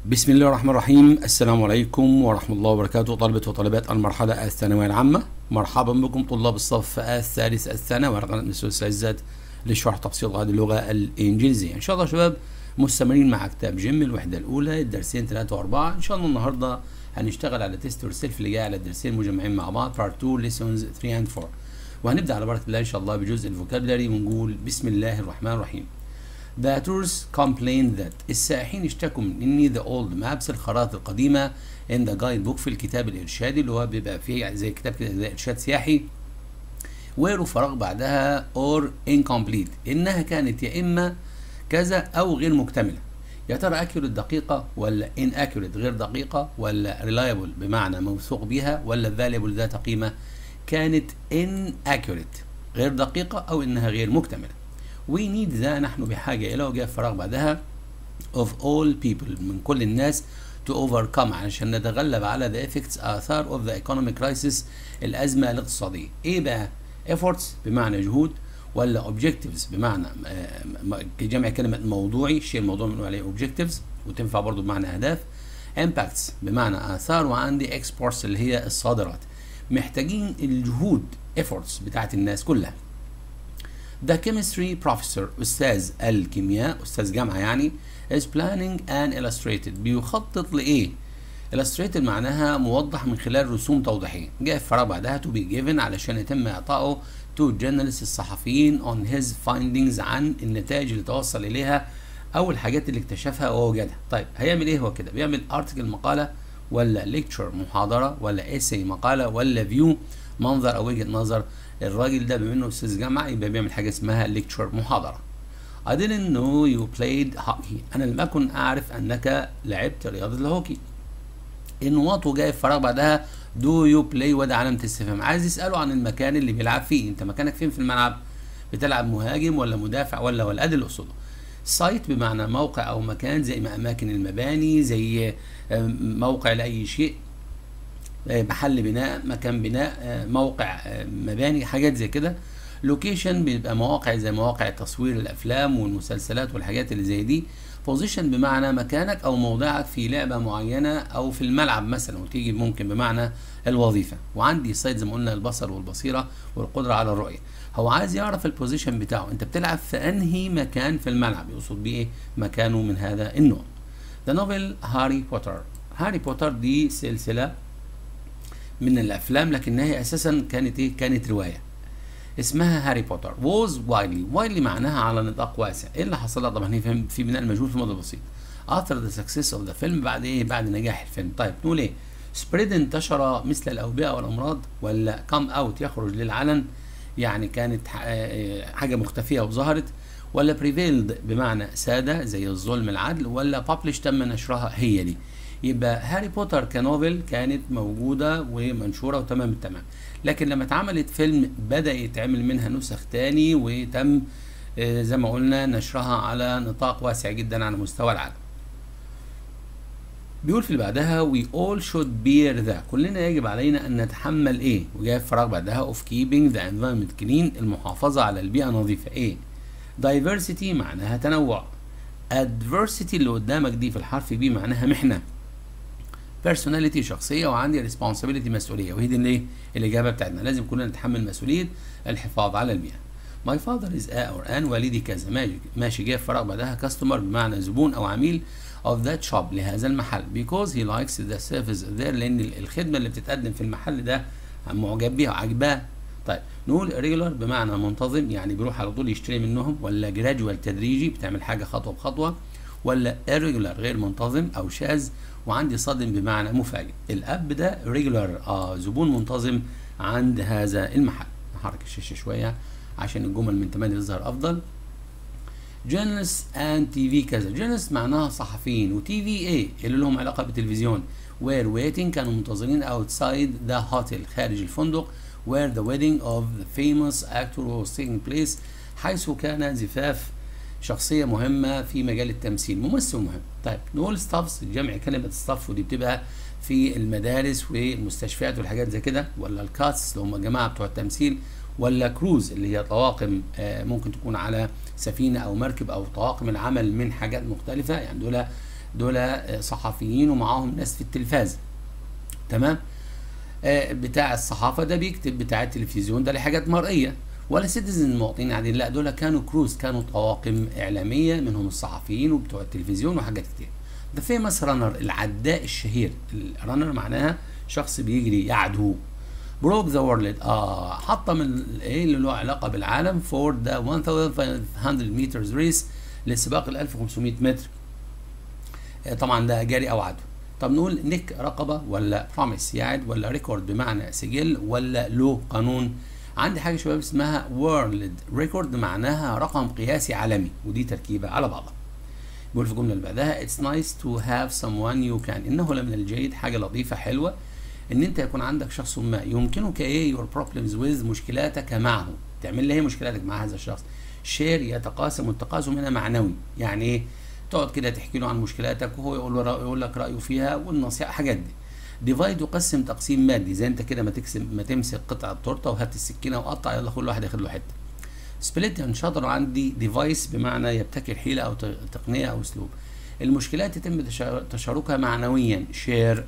بسم الله الرحمن الرحيم السلام عليكم ورحمة الله وبركاته طلبة وطالبات المرحلة الثانوية العامة مرحبا بكم طلاب الصف الثالث الثانوي على قناة مستر العزت لشرح تفصيل هذه اللغة الإنجليزية إن شاء الله يا شباب مستمرين مع كتاب جيم الوحدة الأولى الدرسين 3 و4 إن شاء الله النهاردة هنشتغل على تيست يور سيلف اللي جاي على الدرسين مجمعين مع بعض بارت 2 ليسونز 3 and 4 وهنبدأ على بركة الله إن شاء الله بجزء الفوكابلري ونقول بسم الله الرحمن الرحيم The tourists complained that السائحين اشتكوا من ان the old maps الخرائط القديمة in the guide book في الكتاب الإرشادي اللي هو بيبقى فيه زي كتاب كده زي إرشاد سياحي were فراغ بعدها or incomplete إنها كانت يا إما كذا أو غير مكتملة يا ترى accurate دقيقة ولا inaccurate غير دقيقة ولا reliable بمعنى موثوق بها ولا valuable ذات قيمة كانت inaccurate غير دقيقة أو إنها غير مكتملة we need ذا نحن بحاجة إلى وجاء فراغ بعدها of all people من كل الناس to overcome عشان نتغلب على the effects آثار of the economic crisis الأزمة الاقتصادية إيه بقى efforts بمعنى جهود ولا objectives بمعنى جمع كلمة موضوعي الشيء الموضوع بنقول عليه objectives وتنفع برضو بمعنى أهداف impacts بمعنى آثار وعندي exports اللي هي الصادرات محتاجين الجهود efforts بتاعت الناس كلها The chemistry professor أستاذ الكيمياء أستاذ جامعة يعني is planning an illustrated بيخطط لإيه؟ illustrated معناها موضح من خلال رسوم توضيحية جاء في فراغ بعدها to be given علشان يتم إعطائه to journalists الصحفيين on his findings عن النتائج اللي توصل إليها أو الحاجات اللي اكتشفها ووجدها طيب هيعمل إيه هو كده؟ بيعمل article مقالة ولا lecture محاضرة ولا essay مقالة ولا view منظر أو وجهة نظر الراجل ده بما انه استاذ جامعه يبقى بيعمل حاجه اسمها ليكتشر محاضره I didn't know you played hockey انا لم اكن اعرف انك لعبت رياضه الهوكي النواط وجاي في فراغ بعدها do you play وده علامه استفهام عايز يساله عن المكان اللي بيلعب فيه انت مكانك فين في الملعب بتلعب مهاجم ولا مدافع ولا ولا ادي اللي اقصده سايت بمعنى موقع او مكان زي ما اماكن المباني زي موقع لاي شيء محل بناء مكان بناء موقع مباني حاجات زي كده لوكيشن بيبقى مواقع زي مواقع تصوير الافلام والمسلسلات والحاجات اللي زي دي بوزيشن بمعنى مكانك او موضعك في لعبه معينه او في الملعب مثلا وتيجي ممكن بمعنى الوظيفه وعندي سايت زي ما قلنا البصر والبصيره والقدره على الرؤيه هو عايز يعرف البوزيشن بتاعه انت بتلعب في انهي مكان في الملعب يقصد بيه ايه مكانه من هذا النوع ذا نوفل هاري بوتر هاري بوتر دي سلسله من الافلام لكنها اساسا كانت ايه كانت روايه اسمها هاري بوتر ووز وايلي وايلي معناها على نطاق واسع ايه اللي حصل لها طبعا هي في بناء المجهول في مدى بسيط after the success of the film بعد ايه بعد نجاح الفيلم طيب نقول ايه سبريد انتشر مثل الاوبئه والامراض ولا كام اوت يخرج للعلن يعني كانت حاجه مختفيه وظهرت ولا بريفيلد بمعنى ساده زي الظلم العدل ولا بابلش تم نشرها هي دي يبقى هاري بوتر كنوفل كانت موجودة ومنشورة وتمام التمام لكن لما اتعملت فيلم بدأ يتعمل منها نسخ تاني وتم زي ما قلنا نشرها على نطاق واسع جدا على مستوى العالم بيقول في اللي بعدها we all should bear that كلنا يجب علينا ان نتحمل ايه وجاي في فراغ بعدها of keeping the environment clean المحافظة على البيئة نظيفة ايه diversity معناها تنوع adversity اللي قدامك دي في الحرف بي معناها محنه بيرسوناليتي شخصيه وعندي ريسبونسابيلتي مسؤوليه وهي دي الايه الاجابه بتاعتنا لازم كلنا نتحمل مسؤوليه الحفاظ على البيئه ماي فاذر از ا اور ان والدي كذا ماشي ماشي جاي فراغ بعدها كاستمر بمعنى زبون او عميل of that shop لهذا المحل because he likes the service there لان الخدمه اللي بتتقدم في المحل ده معجب بيها وعجباه طيب نقول ريجولار بمعنى منتظم يعني بيروح على طول يشتري منهم ولا جرادوال تدريجي بتعمل حاجه خطوه بخطوه ولا irregular غير منتظم او شاذ وعندي صادم بمعنى مفاجئ الاب ده ريجولار اه زبون منتظم عند هذا المحل نحرك الشاشه شويه عشان الجمل من تمام تظهر افضل جورنالست اند تي في كذا جورنالست معناها صحفيين وتي في ايه اللي لهم علاقه بالتلفزيون وير ويتنج كانوا منتظرين اوتسايد ذا هوتيل خارج الفندق where the wedding of the famous actor was taking place حيث كان زفاف شخصية مهمة في مجال التمثيل ممثل مهم طيب نقول ستافز جمع كلمة ستاف ودي بتبقى في المدارس والمستشفيات والحاجات زي كده ولا الكاتس اللي هم جماعة بتوع التمثيل ولا كروز اللي هي طواقم ممكن تكون على سفينة أو مركب أو طواقم العمل من حاجات مختلفة يعني دول دول آه، صحفيين ومعاهم ناس في التلفاز تمام آه، بتاع الصحافه ده بيكتب بتاع التلفزيون ده لحاجات مرئيه ولا سيتيزن مواطنين عاديين لا دول كانوا كروز كانوا طواقم اعلاميه منهم الصحفيين وبتوع التلفزيون وحاجات كتير ده فيمس رانر العداء الشهير الرانر معناها شخص بيجري يعدو بروك ذا وورلد اه حطم ال- ايه اللي له علاقه بالعالم فور ذا 1500 مترز ريس للسباق ال 1500 متر آه، طبعا ده جاري او عدو طب نقول نيك رقبه ولا بروميس يعد ولا ريكورد بمعنى سجل ولا لو قانون عندي حاجه شباب اسمها وورلد ريكورد معناها رقم قياسي عالمي ودي تركيبه على بعضها بيقول في الجمله اللي بعدها it's nice to have someone you can انه لمن الجيد حاجه لطيفه حلوه ان انت يكون عندك شخص ما يمكنك ايه your problems with مشكلاتك معه تعمل لي ايه مشكلاتك مع هذا الشخص شير يتقاسم والتقاسم هنا معنوي يعني ايه تقعد كده تحكي له عن مشكلاتك وهو يقول له رأي يقول لك رايه فيها والنصيحه حاجات دي ديفايد يقسم تقسيم مادي زي انت كده ما تقسم ما تمسك قطعه تورته وهات السكينه وقطع يلا كل واحد ياخد له حته سبليت ينشطر عندي ديفايس بمعنى يبتكر حيله او ت- تقنيه او اسلوب المشكلات يتم تشا- تشاركها معنويا شير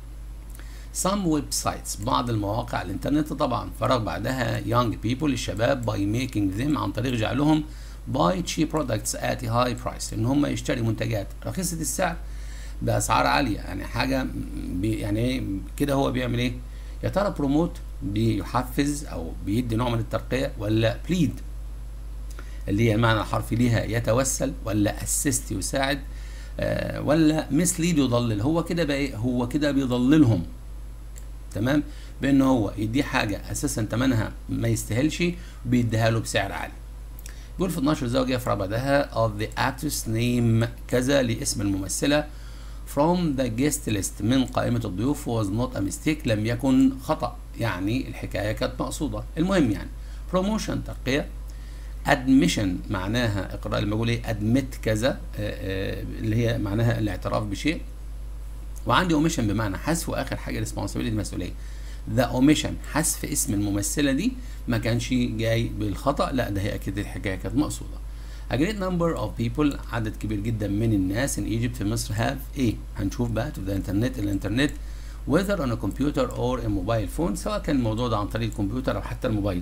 some websites بعض المواقع على الانترنت طبعا فرغ بعدها young people الشباب by making them عن طريق جعلهم buy cheap products at a high price ان هم يشتري منتجات رخيصة السعر باسعار عالية يعني حاجة بي يعني ايه كده هو بيعمل ايه يا ترى بروموت بيحفز او بيدي نوع من الترقية ولا بليد اللي هي المعنى الحرفي ليها يتوسل ولا اسيست يساعد آه ولا مسليد يضلل هو كده بقى ايه هو كده بيضللهم تمام بان هو يديه حاجه اساسا ثمنها ما يستاهلش بيديها له بسعر عالي بيقول في 12 زوجة يفرع بعدها of the actress name كذا لاسم الممثلة from the guest list من قائمة الضيوف was not a mistake لم يكن خطأ يعني الحكاية كانت مقصودة المهم يعني promotion ترقية admission معناها اقرأ لما بقول ايه admit كذا آه، آه، اللي هي معناها الاعتراف بشيء وعندي اوميشن بمعنى حذف واخر حاجه ريسبونسبيلتي المسؤوليه ذا اوميشن حذف اسم الممثله دي ما كانش جاي بالخطا لا ده هي اكيد الحكايه كانت مقصوده A great number of people عدد كبير جدا من الناس in Egypt في مصر have ايه هنشوف بقى to the internet الانترنت whether on a computer or a mobile phone سواء كان الموضوع ده عن طريق الكمبيوتر او حتى الموبايل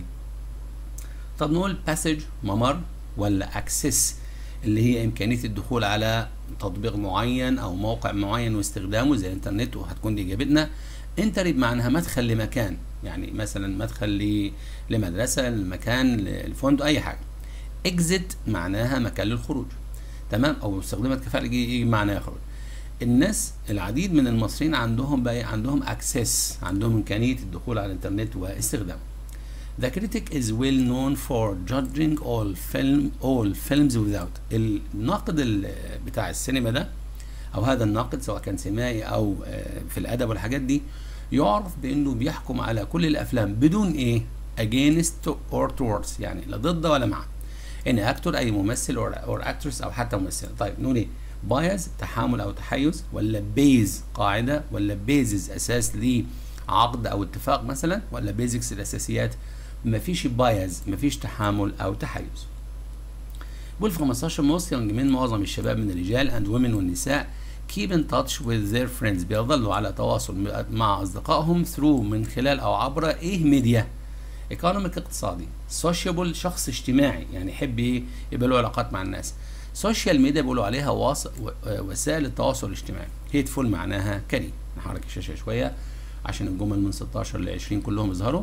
طب نقول passage ممر ولا access اللي هي امكانيه الدخول على تطبيق معين او موقع معين واستخدامه زي الانترنت وهتكون دي اجابتنا انتري بمعناها مدخل لمكان يعني مثلا مدخل ل- لمدرسه لمكان للفندق اي حاجه اكزيت معناها مكان للخروج تمام او استخدمت كفاءه يجي يجي معنى يخرج الناس العديد من المصريين عندهم بقى عندهم اكسس عندهم امكانيه الدخول على الانترنت واستخدامه The critic is well known for judging all film all films without الناقد ال- بتاع السينما ده او هذا الناقد سواء كان سينمائي او آه، في الادب والحاجات دي يعرف بانه بيحكم على كل الافلام بدون ايه against or towards يعني لا ضد ولا مع ان اكتور اي ممثل or, or actress او حتى ممثله طيب نقول ايه بايز تحامل او تحيز ولا بيز قاعده ولا بيزز اساس لعقد او اتفاق مثلا ولا بيزكس الاساسيات مفيش بايز مفيش تحامل او تحيز بيقول في 15 most young men معظم الشباب من الرجال and women والنساء keep in touch with their friends بيظلوا على تواصل مع أصدقائهم through من خلال أو عبر إيه ميديا economic اقتصادي sociable شخص اجتماعي يعني يحب إيه يبقى له علاقات مع الناس سوشيال ميديا بيقولوا عليها واص... و- وسائل التواصل الاجتماعي هيتفول معناها كريم نحرك الشاشة شوية عشان الجمل من 16 ل 20 كلهم يظهروا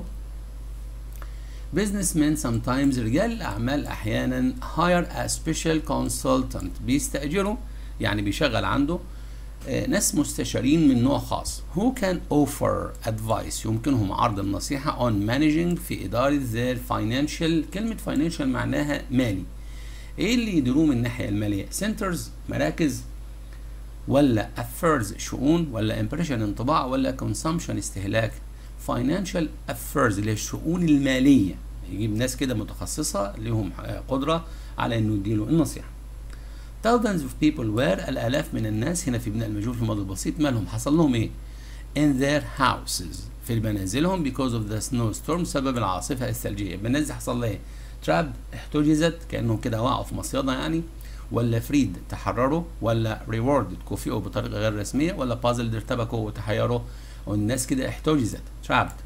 businessmen sometimes رجال الأعمال أحيانا hire a special consultant بيستأجروا يعني بيشغل عنده آه، ناس مستشارين من نوع خاص who can offer advice يمكنهم عرض النصيحة on managing في إدارة their financial كلمة financial معناها مالي إيه اللي يديروه من الناحية المالية centers مراكز ولا affairs شؤون ولا impression انطباع ولا consumption استهلاك financial affairs اللي هي الشؤون المالية يجيب ناس كده متخصصة لهم آه، قدرة على انه يديله النصيحة thousands of people were الآلاف من الناس هنا في بناء المجهول في الماضي البسيط مالهم حصل لهم ايه in their houses في منازلهم because of the snowstorm سبب العاصفة الثلجية الناس دي حصل لها ايه تراب احتجزت كأنهم كده وقعوا في مصيدة يعني ولا فريد تحرروا ولا ريورد تكافئوا بطريقه غير رسميه ولا بازل ارتبكوا وتحيروا والناس كده احتجزت trapped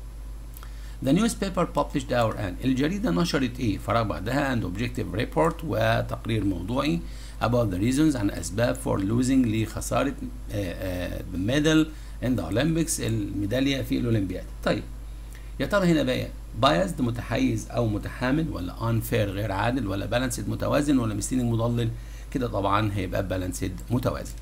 The newspaper published our an الجريدة نشرت ايه؟ فراغ بعدها and objective report وتقرير موضوعي about the reasons عن أسباب for losing لخسارة the medal in the Olympics الميدالية في الأولمبياد. طيب يا ترى هنا بقى biased متحيز أو متحامل ولا unfair غير عادل ولا balanced متوازن ولا misleading مضلل؟ كده طبعا هيبقى balanced متوازن.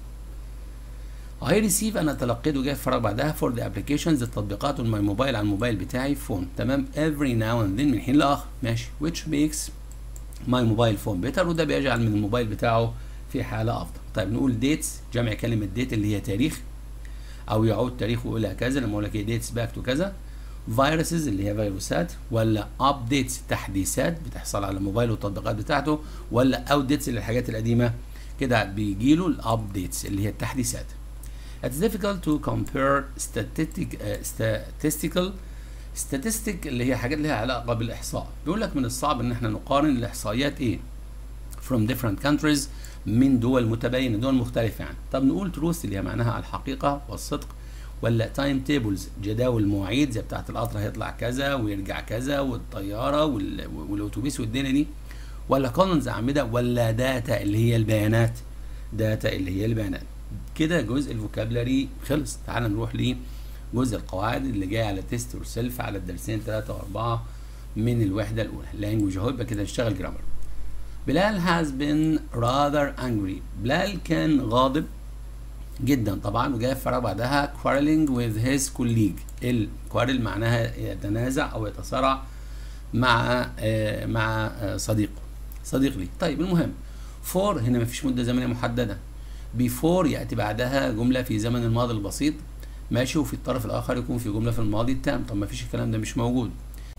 I receive انا تلقيت وجاي فراغ بعدها for the applications التطبيقات والماي موبايل على الموبايل بتاعي فون تمام every now and then من حين لاخر ماشي which makes my mobile phone better وده بيجعل من الموبايل بتاعه في حاله افضل طيب نقول dates جمع كلمه date اللي هي تاريخ او يعود تاريخه الى كذا لما اقول لك ايه dates back to كذا فيروسز اللي هي فيروسات ولا ابديتس تحديثات بتحصل على الموبايل والتطبيقات بتاعته ولا اوت للحاجات القديمه كده بيجي له الابديتس اللي هي التحديثات It's difficult to compare statistic, uh, statistical statistic اللي هي حاجات لها علاقة بالإحصاء بيقول لك من الصعب إن احنا نقارن الإحصائيات إيه from different countries من دول متباينة دول مختلفة يعني طب نقول truth اللي هي معناها الحقيقة والصدق ولا تايم تيبلز جداول مواعيد زي بتاعة القطر هيطلع كذا ويرجع كذا والطيارة والأتوبيس والدنيا دي ولا كولونز أعمدة ولا داتا اللي هي البيانات داتا اللي هي البيانات كده جزء الفوكابلري خلص تعال نروح لجزء القواعد اللي جاي على تيست وسيلف على الدرسين 3 و4 من الوحده الاولى لانجوج اهو يبقى كده نشتغل جرامر بلال has been rather angry بلال كان غاضب جدا طبعا وجاي في فراغ بعدها quarreling with his colleague الكوارل معناها يتنازع او يتصارع مع آه مع آه صديقه صديق لي طيب المهم فور هنا مفيش مده زمنيه محدده before ياتي بعدها جمله في زمن الماضي البسيط ماشي وفي الطرف الاخر يكون في جمله في الماضي التام طب ما فيش الكلام ده مش موجود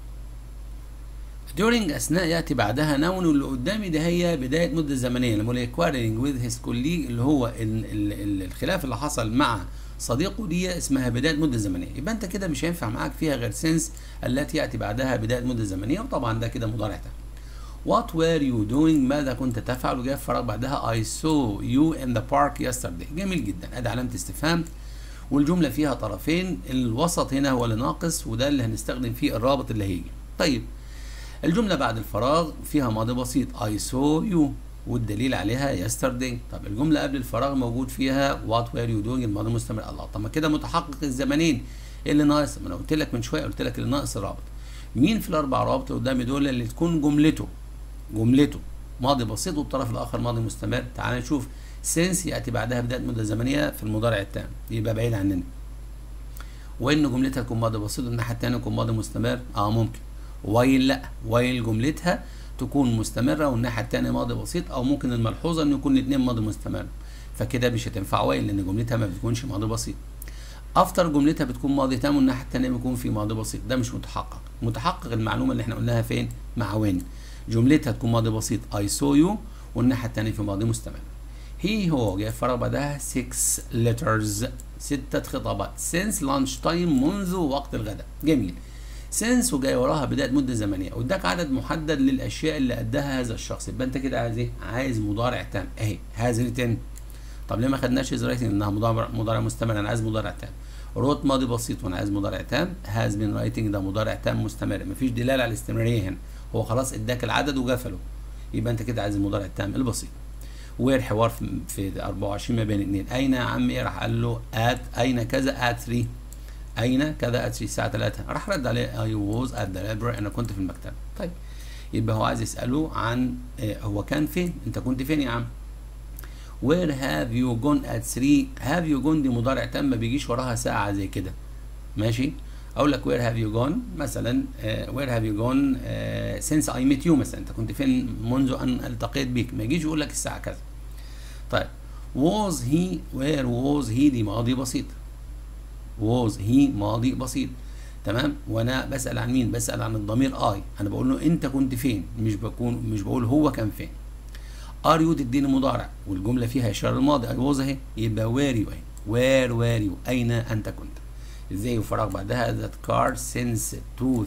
during اثناء ياتي بعدها نون اللي قدامي ده هي بدايه مده زمنيه لما اقول quarreling with his colleague اللي هو ال ال ال الخلاف اللي حصل مع صديقه دي اسمها بدايه مده زمنيه يبقى انت كده مش هينفع معاك فيها غير سنس التي ياتي بعدها بدايه مده زمنيه وطبعا ده كده مضارع تام What were you doing؟ ماذا كنت تفعل؟ وجاء فراغ بعدها I saw you in the park yesterday. جميل جدا، ادي علامة استفهام والجملة فيها طرفين، الوسط هنا هو اللي ناقص وده اللي هنستخدم فيه الرابط اللي هيجي. طيب الجملة بعد الفراغ فيها ماضي بسيط I saw you والدليل عليها yesterday. طب الجملة قبل الفراغ موجود فيها what were you doing الماضي المستمر الله طب ما كده متحقق الزمنين إيه اللي ناقص؟ ما انا قلت لك من شوية قلت لك اللي ناقص الرابط. مين في الأربع روابط اللي قدامي دول اللي تكون جملته جملته ماضي بسيط والطرف الاخر ماضي مستمر تعال نشوف سينس ياتي بعدها بدايه مده زمنيه في المضارع التام يبقى بعيد عننا وان جملتها تكون ماضي بسيط والناحيه الثانيه يكون ماضي مستمر اه ممكن وايل لا وايل جملتها تكون مستمره والناحيه الثانيه ماضي بسيط او ممكن الملحوظه ان يكون الاثنين ماضي مستمر فكده مش هتنفع وايل لان جملتها ما بتكونش ماضي بسيط افتر جملتها بتكون ماضي تام والناحيه الثانيه بيكون في ماضي بسيط ده مش متحقق متحقق المعلومه اللي احنا قلناها فين مع وين جملتها تكون ماضي بسيط I saw you والناحية التانية في ماضي مستمر هي هو جاي فراغ بعدها 6 letters ستة خطابات since lunch time منذ وقت الغداء جميل since وجاي وراها بداية مدة زمنية واداك عدد محدد للأشياء اللي أداها هذا الشخص يبقى أنت كده عايز إيه؟ عايز مضارع تام أهي هاز written طب ليه ما خدناش از رايتنج انها مضارع مضارع مستمر انا عايز مضارع تام روت ماضي بسيط وانا عايز مضارع تام هاز بين رايتنج ده مضارع تام مستمر مفيش دلاله على الاستمراريه هنا هو خلاص اداك العدد وقفله يبقى انت كده عايز المضارع التام البسيط وير حوار في, في 24 ما بين اثنين اين يا عم ايه راح قال له ات اين كذا ات 3 اين كذا ات 3 الساعه 3 راح رد عليه اي ووز ات ذا library انا كنت في المكتبه طيب يبقى هو عايز يساله عن اه هو كان فين انت كنت فين يا عم where have you gone at 3 have you gone دي مضارع تام ما بيجيش وراها ساعه زي كده ماشي اقول لك where have you gone مثلا uh, where have you gone uh, since I met you مثلا انت كنت فين منذ ان التقيت بك ما يجيش يقول لك الساعه كذا طيب was he where was he دي ماضي بسيط was he ماضي بسيط تمام وانا بسال عن مين بسال عن الضمير اي انا بقول له انت كنت فين مش بكون مش بقول هو كان فين ار يو تديني مضارع والجمله فيها اشاره الماضي اي was اهي يبقى وير يو اهي وير وير يو اين انت كنت ازاي وفراغ بعدها that car since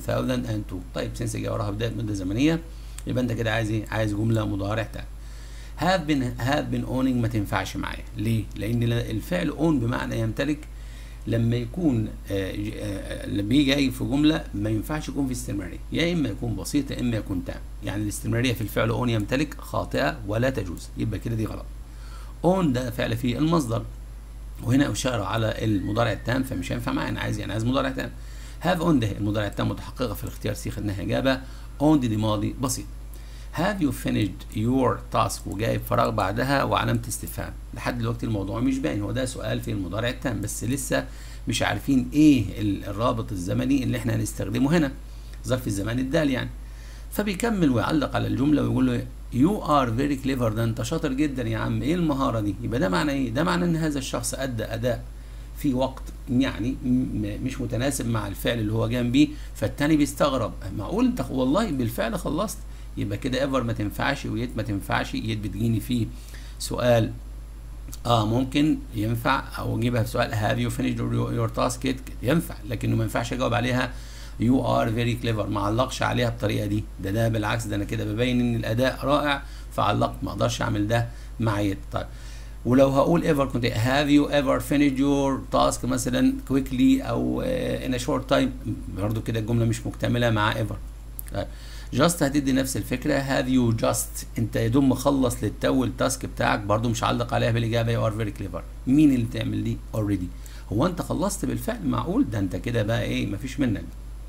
2002 طيب since جاي وراها بدايه مده زمنيه يبقى انت كده عايز ايه عايز جمله مضارع تام have been have been owning ما تنفعش معايا ليه لان الفعل own بمعنى يمتلك لما يكون آه، ج- آه، لما بيجي جاي في جمله ما ينفعش يكون في استمراريه يا اما يكون بسيط يا اما يكون تام يعني الاستمراريه في الفعل اون يمتلك خاطئه ولا تجوز يبقى كده دي غلط اون ده فعل فيه المصدر وهنا اشار على المضارع التام فمش هينفع معايا انا عايز يعني عايز مضارع تام هاف اون ده المضارع التام متحققه في الاختيار سي خدناها اجابه اون دي, دي ماضي بسيط have you finished your task وجايب فراغ بعدها وعلامة استفهام لحد دلوقتي الموضوع مش باين هو ده سؤال في المضارع التام بس لسه مش عارفين ايه ال- الرابط الزمني اللي احنا هنستخدمه هنا ظرف الزمان الدال يعني فبيكمل ويعلق على الجملة ويقول له you are very clever ده انت شاطر جدا يا عم ايه المهارة دي يبقى ده معنى ايه ده معنى ان هذا الشخص ادى اداء في وقت يعني م- مش متناسب مع الفعل اللي هو جنب بيه فالتاني بيستغرب معقول انت والله بالفعل خلصت يبقى كده ايفر ما تنفعش ويت ما تنفعش يت بتجيني فيه سؤال اه ممكن ينفع او اجيبها في سؤال هاف يو finished your, your task yet ينفع لكنه ما ينفعش اجاوب عليها يو ار فيري كليفر ما علقش عليها بالطريقه دي ده ده بالعكس ده انا كده ببين ان الاداء رائع فعلقت ما اقدرش اعمل ده مع يت طيب ولو هقول ever كنت have you ever finished your task مثلا quickly او uh, in a short time برضو كده الجمله مش مكتمله مع ever طيب جاست هتدي نفس الفكره هاف يو جاست انت يا دوب مخلص للتو التاسك بتاعك برضو مش علق عليها بالاجابه يو ار فيري كليفر مين اللي تعمل دي اوريدي هو انت خلصت بالفعل معقول ده انت كده بقى ايه مفيش منك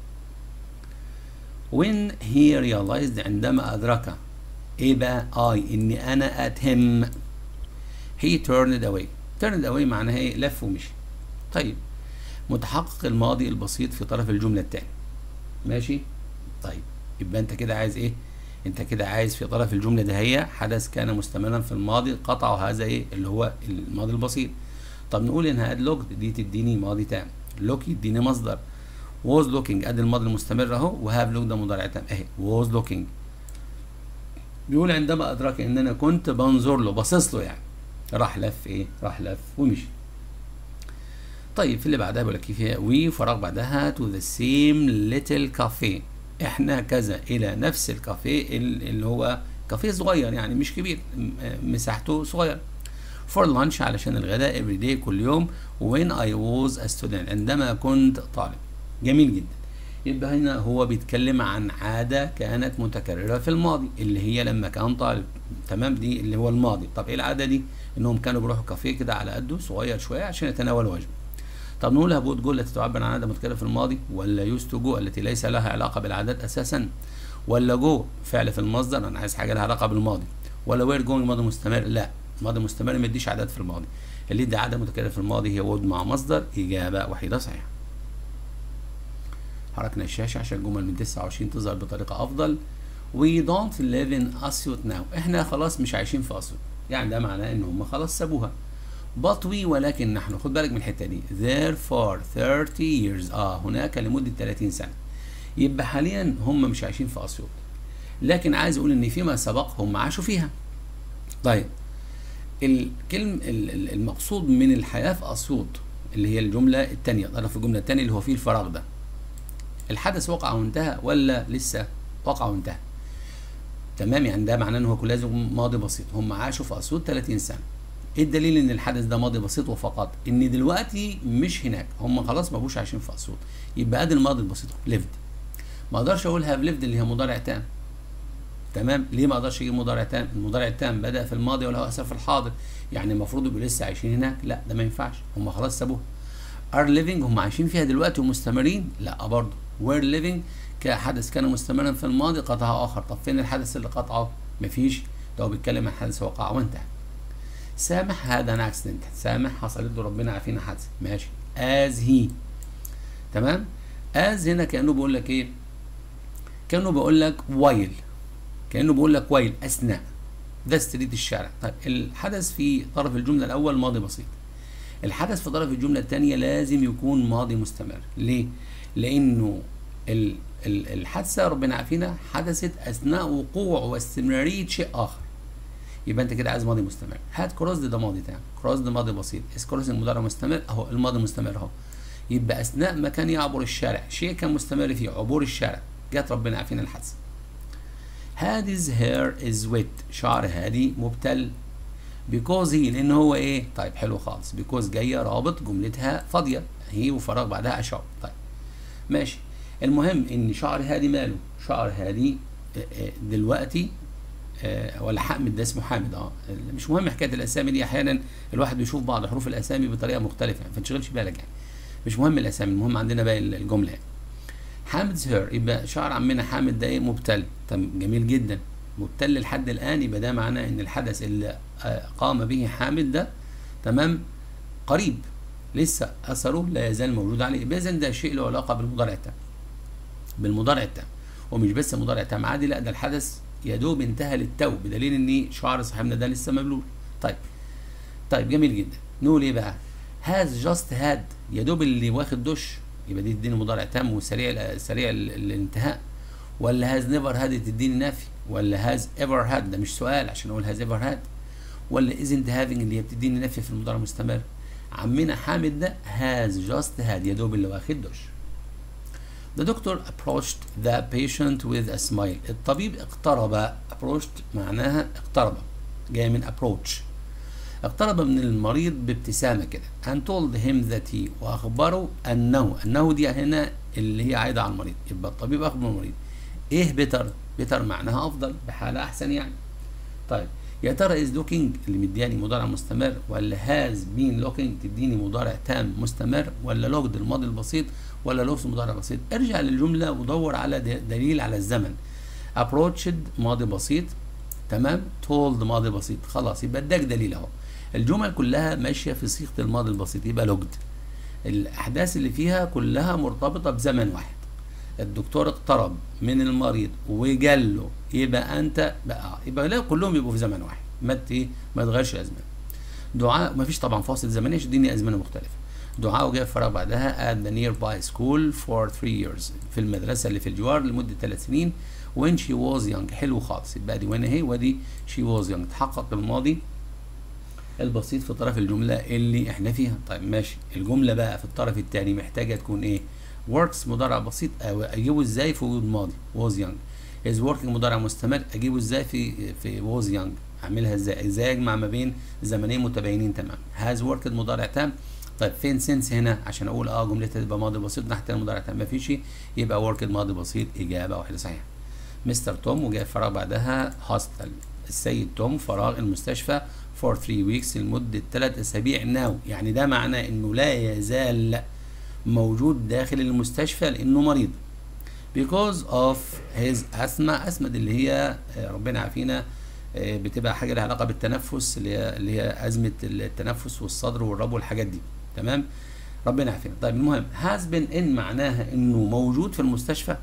when he realized عندما ادرك ايه بقى اي اني انا اتهم he turned away turned away معناها ايه لف ومشي طيب متحقق الماضي البسيط في طرف الجمله الثانيه ماشي طيب يبقى انت كده عايز ايه انت كده عايز في طرف الجمله ده هي حدث كان مستمرا في الماضي قطعه هذا ايه اللي هو الماضي البسيط طب نقول ان هاد لوكد دي تديني ماضي تام لوك يديني مصدر was looking ادي الماضي المستمر اهو وهاف لوك ده مضارع تام اهي was looking بيقول عندما ادرك ان انا كنت بنظر له باصص له يعني راح لف ايه راح لف ومشي طيب في اللي بعدها بيقول لك كيف وي فراغ بعدها to the same little cafe احنا كذا الى نفس الكافيه اللي هو كافيه صغير يعني مش كبير م- مساحته صغير for lunch علشان الغداء every day كل يوم when I was a student عندما كنت طالب جميل جدا يبقى هنا هو بيتكلم عن عادة كانت متكررة في الماضي اللي هي لما كان طالب تمام دي اللي هو الماضي طب ايه العادة دي انهم كانوا بيروحوا كافيه كده على قده صغير شوية عشان يتناولوا وجبة طب نقول هبوت جو التي تعبر عن عادة متكررة في الماضي ولا يوست تو جو التي ليس لها علاقة بالعادات أساسا ولا جو فعل في المصدر أنا عايز حاجة لها علاقة بالماضي ولا وير جوينج ماضي مستمر لا ماضي مستمر ما يديش عادات في الماضي اللي يدي عادة متكررة في الماضي هي وود مع مصدر إجابة وحيدة صحيحة حركنا الشاشة عشان الجمل من 29 تظهر بطريقة أفضل We don't live in أسيوط now احنا خلاص مش عايشين في أسيوط يعني ده معناه إن هم خلاص سابوها but we ولكن نحن خد بالك من الحته دي there for 30 years اه هناك لمده 30 سنه يبقى حاليا هم مش عايشين في اسيوط لكن عايز اقول ان فيما سبق هم عاشوا فيها طيب الكلم ال- ال- المقصود من الحياه في اسيوط اللي هي الجمله الثانيه طرف الجمله الثانيه اللي هو فيه الفراغ ده الحدث وقع وانتهى ولا لسه وقع وانتهى تمام يعني ده معناه ان هو لازم ماضي بسيط هم عاشوا في اسيوط 30 سنه ايه الدليل ان الحدث ده ماضي بسيط وفقط ان دلوقتي مش هناك هم خلاص ما بقوش عايشين في اسيوط يبقى ادي الماضي البسيط ليفد ما اقدرش اقول هاف ليفد اللي هي مضارع تام تمام ليه ما اقدرش اجيب مضارع تام المضارع التام بدا في الماضي ولا هو اثر في الحاضر يعني المفروض يبقوا لسه عايشين هناك لا ده ما ينفعش هم خلاص سابوها ار ليفينج هم عايشين فيها دلوقتي ومستمرين لا برضه وير ليفينج كحدث كان مستمرا في الماضي قطعه اخر طب فين الحدث اللي قطعه مفيش ده هو بيتكلم عن حدث وقع وانتهى سامح هذا انا اكسيدنت سامح حصلت له ربنا عافينا حادثه ماشي از هي تمام از هنا كانه بيقول لك ايه كانه بيقول لك وايل كانه بيقول لك وايل اثناء ده ستريت الشارع طيب الحدث في طرف الجمله الاول ماضي بسيط الحدث في طرف الجمله الثانيه لازم يكون ماضي مستمر ليه لانه ال ال الحادثه ربنا عافينا حدثت اثناء وقوع واستمراريه شيء اخر يبقى انت كده عايز ماضي مستمر هات كروزد ده ماضي تام كروزد ماضي بسيط اس كروزنج مضارع مستمر اهو الماضي مستمر اهو يبقى اثناء ما كان يعبر الشارع شيء كان مستمر فيه عبور الشارع جت ربنا عافينا الحادثه هادي's hair is wet شعر هادي مبتل because he لان هو ايه طيب حلو خالص because جايه رابط جملتها فاضيه هي وفراغ بعدها اشار طيب ماشي المهم ان شعر هادي ماله شعر هادي دلوقتي ولا حامد ده اسمه حامد اه مش مهم حكايه الاسامي دي احيانا الواحد بيشوف بعض حروف الاسامي بطريقه مختلفه يعني فتشغلش بالك يعني مش مهم الاسامي المهم عندنا باقي الجمله يعني حامد's هير يبقى شعر عمنا حامد ده ايه مبتل طب جميل جدا مبتل لحد الان يبقى ده معناه ان الحدث اللي قام به حامد ده تمام قريب لسه اثره لا يزال موجود عليه يبقى اذا ده شيء له علاقه بالمضارع التام بالمضارع التام ومش بس مضارع تام عادي لا ده الحدث يا دوب انتهى للتو بدليل ان شعر صاحبنا ده لسه مبلول طيب طيب جميل جدا نقول ايه بقى هاز جاست هاد يا دوب اللي واخد دش يبقى دي تديني مضارع تام وسريع سريع الانتهاء ولا هاز نيفر هاد تديني نفي ولا هاز ايفر هاد ده مش سؤال عشان اقول هاز ايفر هاد ولا ازنت هافينج اللي هي بتديني نفي في المضارع المستمر عمنا حامد ده هاز جاست هاد يا دوب اللي واخد دش The doctor approached the patient with a smile. الطبيب اقترب approached معناها اقترب جاي من approach اقترب من المريض بابتسامة كده and told him that he وأخبره أنه أنه دي هنا اللي هي عايدة على المريض يبقى الطبيب أخبر المريض إيه بيتر بيتر معناها أفضل بحالة أحسن يعني طيب يا ترى is looking اللي مدياني مضارع مستمر ولا has been looking تديني مضارع تام مستمر ولا looked الماضي البسيط ولا لوكس مضارع بسيط ارجع للجملة ودور على دليل على الزمن approached ماضي بسيط تمام told ماضي بسيط خلاص يبقى اداك دليل اهو الجمل كلها ماشيه في صيغه الماضي البسيط يبقى لوجد الاحداث اللي فيها كلها مرتبطه بزمن واحد الدكتور اقترب من المريض وقال له يبقى انت بقى يبقى لا كلهم يبقوا في زمن واحد ما ايه ما تغيرش الازمنه دعاء ما فيش طبعا فاصل زمني عشان دي ازمنه مختلفه دعاء جاء فراغ بعدها at the nearby school for three years في المدرسة اللي في الجوار لمدة ثلاث سنين when she was young حلو خالص يبقى دي when هي ودي she was young تحقق الماضي البسيط في طرف الجملة اللي احنا فيها طيب ماشي الجملة بقى في الطرف الثاني محتاجة تكون ايه works مضارع بسيط أو اجيبه ازاي في وجود ماضي was young is working مضارع مستمر اجيبه ازاي في في was young اعملها ازاي ازاي اجمع ما بين زمنين متباينين تمام has worked مضارع تام طيب فين سنس هنا عشان اقول اه جملتها تبقى ماضي بسيط ناحيه المضارع تام مفيش يبقى ورك ماضي بسيط اجابه واحده صحيحه مستر توم وجاء فراغ بعدها هوستل السيد توم فراغ المستشفى for 3 weeks لمده 3 اسابيع ناو يعني ده معناه انه لا يزال موجود داخل المستشفى لانه مريض because of his asthma asthma دي اللي هي ربنا عافينا بتبقى حاجه لها علاقه بالتنفس اللي هي اللي هي ازمه التنفس والصدر والربو والحاجات دي تمام ربنا يعافينا طيب المهم هاز بين ان معناها انه موجود في المستشفى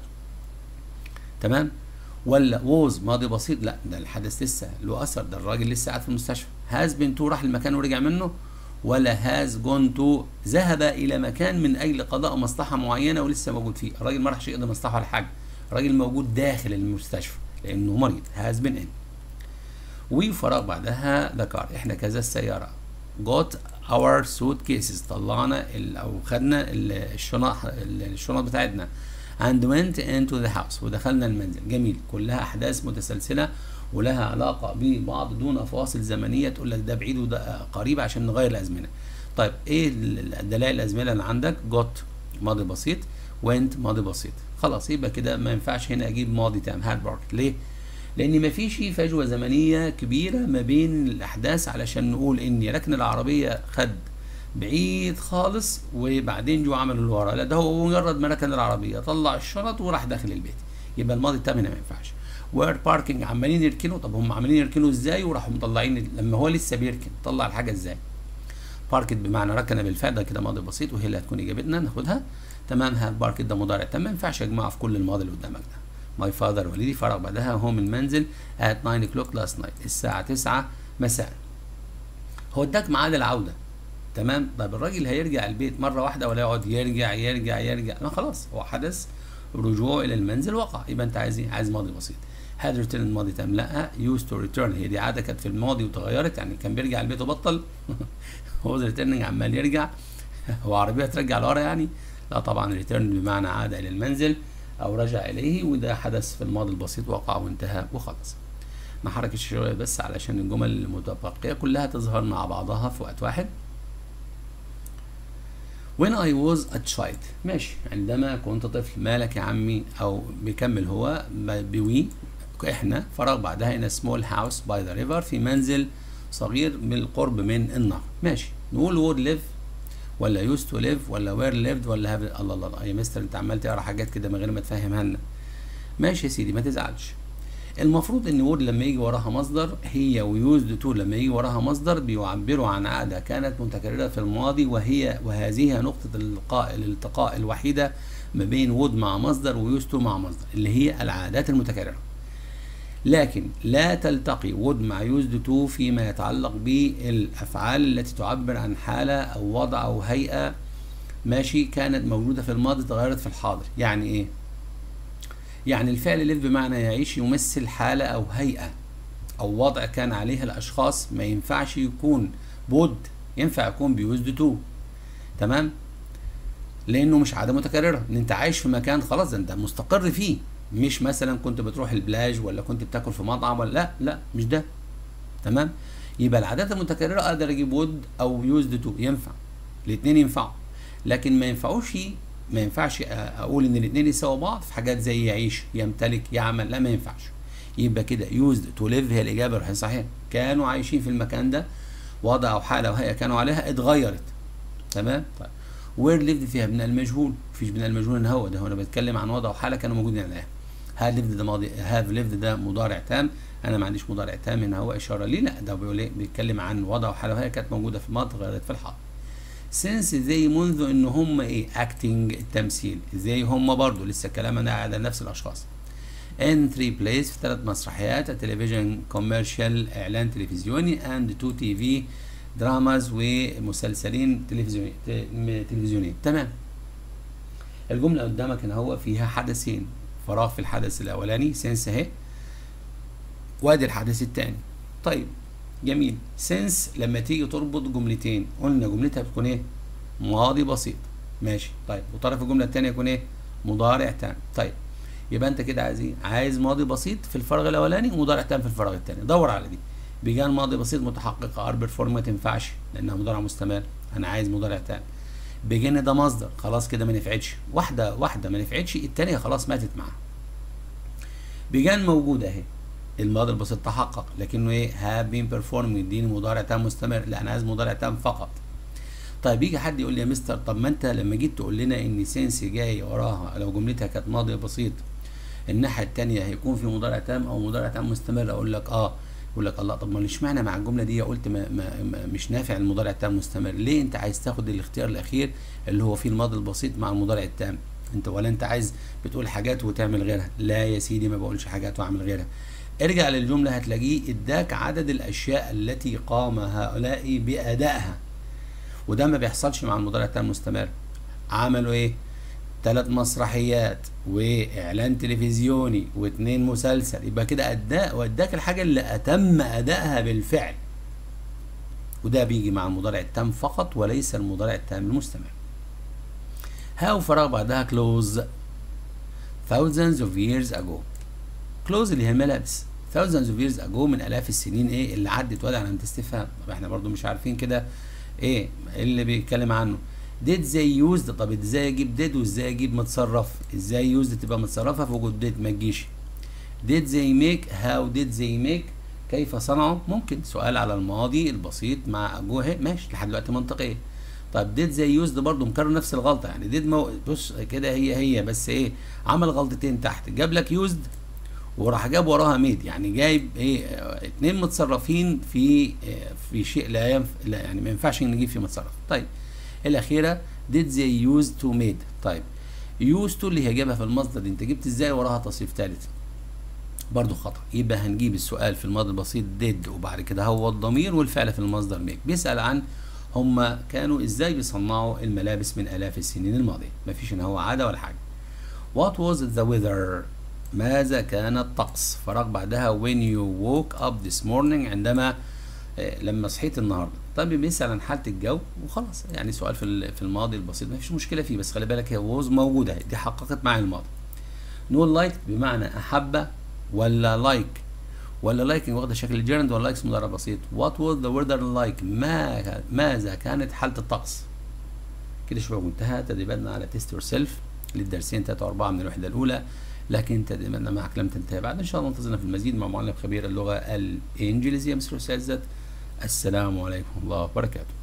تمام ولا ووز ماضي بسيط لا ده الحدث لسه له اثر ده الراجل لسه قاعد في المستشفى هاز بين تو راح المكان ورجع منه ولا هاز جون تو ذهب الى مكان من اجل قضاء مصلحه معينه ولسه موجود فيه الراجل ما راحش يقضي مصلحه ولا حاجه الراجل موجود داخل المستشفى لانه مريض هاز بين ان وفراغ بعدها ذكر احنا كذا السياره got our suitcases طلعنا او خدنا الشنط الشنط بتاعتنا and went into the house ودخلنا المنزل جميل كلها احداث متسلسله ولها علاقه ببعض دون فواصل زمنيه تقول لك ده بعيد وده قريب عشان نغير الازمنه طيب ايه الدلائل الازمنه اللي عندك got ماضي بسيط went ماضي بسيط خلاص يبقى كده ما ينفعش هنا اجيب ماضي تام هاد بارك ليه لان مفيش فجوه زمنيه كبيره ما بين الاحداث علشان نقول ان ركن العربيه خد بعيد خالص وبعدين جو عمل اللي ورا لا ده هو مجرد ما ركن العربيه طلع الشنط وراح داخل البيت يبقى الماضي التام هنا ما ينفعش وير باركينج عمالين يركنوا طب هم عمالين يركنوا ازاي وراحوا مطلعين لما هو لسه بيركن طلع الحاجه ازاي باركت بمعنى ركن بالفعل ده كده ماضي بسيط وهي اللي هتكون اجابتنا ناخدها تمام هاد باركت ده مضارع تمام ما ينفعش اجمعه في كل الماضي اللي قدامك ده ماي فاذر والدي فرغ بعدها هو من المنزل at 9 o'clock last night الساعة 9 مساء هو اداك ميعاد العودة تمام طيب الراجل هيرجع البيت مرة واحدة ولا يقعد يرجع يرجع يرجع ما خلاص هو حدث رجوع إلى المنزل وقع يبقى أنت عايز إيه؟ عايز ماضي بسيط had returned الماضي تام لا used to return هي دي عادة كانت في الماضي وتغيرت يعني كان بيرجع البيت وبطل هو returning عمال يرجع هو عربية ترجع لورا يعني لا طبعا return بمعنى عادة إلى المنزل او رجع اليه وده حدث في الماضي البسيط وقع وانتهى وخلص نحرك الشوية بس علشان الجمل المتبقية كلها تظهر مع بعضها في وقت واحد When I was a child ماشي عندما كنت طفل مالك يا عمي او بيكمل هو بوي احنا فراغ بعدها in a small house by the river في منزل صغير بالقرب من النهر ماشي نقول would live ولا used to live ولا where lived ولا have الله الله الله يا مستر انت عمال تقرا حاجات كده من غير ما تفهمها لنا ماشي يا سيدي ما تزعلش المفروض ان وورد لما يجي وراها مصدر هي ويوزد تو لما يجي وراها مصدر بيعبروا عن عاده كانت متكرره في الماضي وهي وهذه نقطه اللقاء الالتقاء الوحيده ما بين وود مع مصدر ويوز تو مع مصدر اللي هي العادات المتكرره لكن لا تلتقي وود مع يوزد تو فيما يتعلق بالافعال التي تعبر عن حاله او وضع او هيئه ماشي كانت موجوده في الماضي تغيرت في الحاضر يعني ايه يعني الفعل ليف بمعنى يعيش يمثل حالة أو هيئة أو وضع كان عليه الأشخاص ما ينفعش يكون بود ينفع يكون بيوزد تو تمام لأنه مش عادة متكررة إن أنت عايش في مكان خلاص ده أنت مستقر فيه مش مثلا كنت بتروح البلاج ولا كنت بتاكل في مطعم ولا لا لا مش ده تمام يبقى العادات المتكررة أقدر أجيب وود أو يوزد تو ينفع الاتنين ينفعوا لكن ما ينفعوش ما ينفعش اقول ان الاثنين يساووا بعض في حاجات زي يعيش يمتلك يعمل لا ما ينفعش يبقى كده يوزد تو ليف هي الاجابه الصحيحه كانوا عايشين في المكان ده وضع او حاله او هيئه كانوا عليها اتغيرت تمام طيب وير ليفد فيها بناء المجهول مفيش بناء المجهول ان هو ده هو انا بتكلم عن وضع او حاله كانوا موجودين عليها هاد ليفد ده ماضي هاف ليفد ده مضارع تام انا ما عنديش مضارع تام هنا هو اشاره ليه لا ده بيقول ايه بيتكلم عن وضع او حاله وهي كانت موجوده في الماضي اتغيرت في الحاضر سنس زي منذ ان هم ايه اكتنج التمثيل زي هم برضو لسه كلامنا على نفس الاشخاص ان 3 بلايز في ثلاث مسرحيات تلفزيون كوميرشال اعلان تلفزيوني اند تو تي في دراماز ومسلسلين تلفزيوني تلفزيونيين تمام الجملة قدامك هنا هو فيها حدثين فراغ في الحدث الأولاني سنس أهي وادي الحدث الثاني طيب جميل سنس لما تيجي تربط جملتين قلنا جملتها بتكون ايه ماضي بسيط ماشي طيب وطرف الجمله الثانيه يكون ايه مضارع تام طيب يبقى انت كده عايز ايه عايز ماضي بسيط في الفراغ الاولاني ومضارع تام في الفراغ الثاني دور على دي بيجان ماضي بسيط متحققه اربر فورم ما تنفعش لانها مضارع مستمر انا عايز مضارع تام بيجان ده مصدر خلاص كده ما نفعتش واحده واحده ما نفعتش الثانيه خلاص ماتت معاها بيجان موجوده اهي الماضي البسيط تحقق لكنه ايه هاف بين بيرفورمينج يديني مضارع تام مستمر لا انا عايز مضارع تام فقط طيب يجي حد يقول لي يا مستر طب ما انت لما جيت تقول لنا ان سينس جاي وراها لو جملتها كانت ماضي بسيط الناحيه الثانيه هيكون في مضارع تام او مضارع تام مستمر اقول لك اه يقول لك الله طب ما اشمعنى مع الجمله دي قلت ما ما ما مش نافع المضارع التام مستمر ليه انت عايز تاخد الاختيار الاخير اللي هو فيه الماضي البسيط مع المضارع التام انت ولا انت عايز بتقول حاجات وتعمل غيرها لا يا سيدي ما بقولش حاجات واعمل غيرها ارجع للجملة هتلاقيه اداك عدد الأشياء التي قام هؤلاء بأدائها وده ما بيحصلش مع المضارع التام المستمر عملوا ايه؟ ثلاث مسرحيات واعلان تلفزيوني واثنين مسلسل يبقى كده اداء واداك الحاجه اللي اتم ادائها بالفعل وده بيجي مع المضارع التام فقط وليس المضارع التام المستمر هاو فراغ بعدها close thousands of years ago close اللي هي الملابس thousands of years ago من الاف السنين ايه اللي عدت ولا علامه استفهام طب احنا برضو مش عارفين كده ايه اللي بيتكلم عنه did they used طب ازاي اجيب did وازاي اجيب متصرف ازاي used تبقى متصرفه في وجود did ما تجيش did they make how did they make كيف صنعوا ممكن سؤال على الماضي البسيط مع جوه ماشي لحد دلوقتي منطقيه طب ديد زي يوزد برضه مكرر نفس الغلطه يعني ديد مو... بص كده هي هي بس ايه عمل غلطتين تحت جاب لك يوزد وراح جاب وراها ميد يعني جايب ايه اتنين متصرفين في في شيء لا, ينف... لا يعني ما ينفعش نجيب فيه متصرف طيب الاخيره did they use to made طيب used to اللي هي جابها في المصدر دي انت جبت ازاي وراها تصريف ثالث برضه خطا يبقى هنجيب السؤال في الماضي البسيط did وبعد كده هو الضمير والفعل في المصدر make بيسال عن هم كانوا ازاي بيصنعوا الملابس من الاف السنين الماضيه مفيش ان هو عاده ولا حاجه what was the weather ماذا كان الطقس فراغ بعدها when you woke up this morning عندما لما صحيت النهارده طب بيسال عن حاله الجو وخلاص يعني سؤال في في الماضي البسيط ما فيش مشكله فيه بس خلي بالك هي was موجوده دي حققت معي الماضي نقول لايك بمعنى احب ولا لايك ولا لايكنج واخده شكل الجيرند ولا لايكس مضارع بسيط وات was the weather like ما ماذا كانت حاله الطقس كده شبه منتهى تدريباتنا على تيست يور سيلف للدرسين 3 و4 من الوحده الاولى لكن تدريباتنا معك لم تنتهي بعد ان شاء الله انتظرنا في المزيد مع معلم خبير اللغه الانجليزيه مستر استاذ السلام عليكم ورحمه الله وبركاته